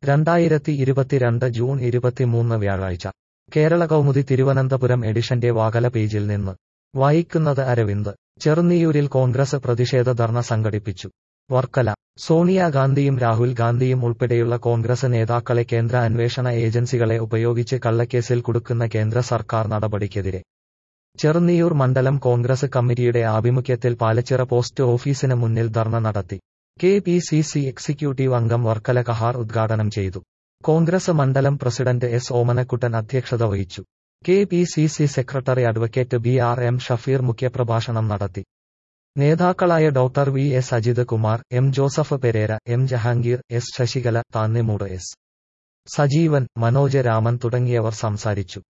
രണ്ടായിരത്തി ഇരുപത്തിരണ്ട് ജൂൺ ഇരുപത്തിമൂന്ന് വ്യാഴാഴ്ച കേരള കൗമുദി തിരുവനന്തപുരം എഡിഷന്റെ വാകല പേജിൽ നിന്ന് വായിക്കുന്നത് അരവിന്ദ് ചെറുന്നിയൂരിൽ കോൺഗ്രസ് പ്രതിഷേധ ധർണ സംഘടിപ്പിച്ചു വർക്കല സോണിയാഗാന്ധിയും രാഹുൽ ഗാന്ധിയും ഉൾപ്പെടെയുള്ള കോൺഗ്രസ് നേതാക്കളെ കേന്ദ്ര അന്വേഷണ ഏജൻസികളെ ഉപയോഗിച്ച് കള്ളക്കേസിൽ കുടുക്കുന്ന കേന്ദ്ര സർക്കാർ നടപടിക്കെതിരെ ചെറുന്നിയൂർ മണ്ഡലം കോൺഗ്രസ് കമ്മിറ്റിയുടെ ആഭിമുഖ്യത്തിൽ പാലച്ചിറ പോസ്റ്റ് ഓഫീസിന് മുന്നിൽ ധർണ നടത്തി K P C C executive അംഗം വർക്കല കഹാർ ഉദ്ഘാടനം ചെയ്തു കോൺഗ്രസ് മണ്ഡലം പ്രസിഡന്റ് എസ് ഓമനക്കുട്ടൻ അധ്യക്ഷത വഹിച്ചു K P C C secretary advocate B R M Shafeer മുഖ്യപ്രഭാഷണം നടത്തി നേതാക്കളായ doctor V S Ajith Kumar M Joseph Pereira M Jahangir S Sasikala Thannimoodu S Sajeevan Manoj Raman തുടങ്ങിയവർ സംസാരിച്ചു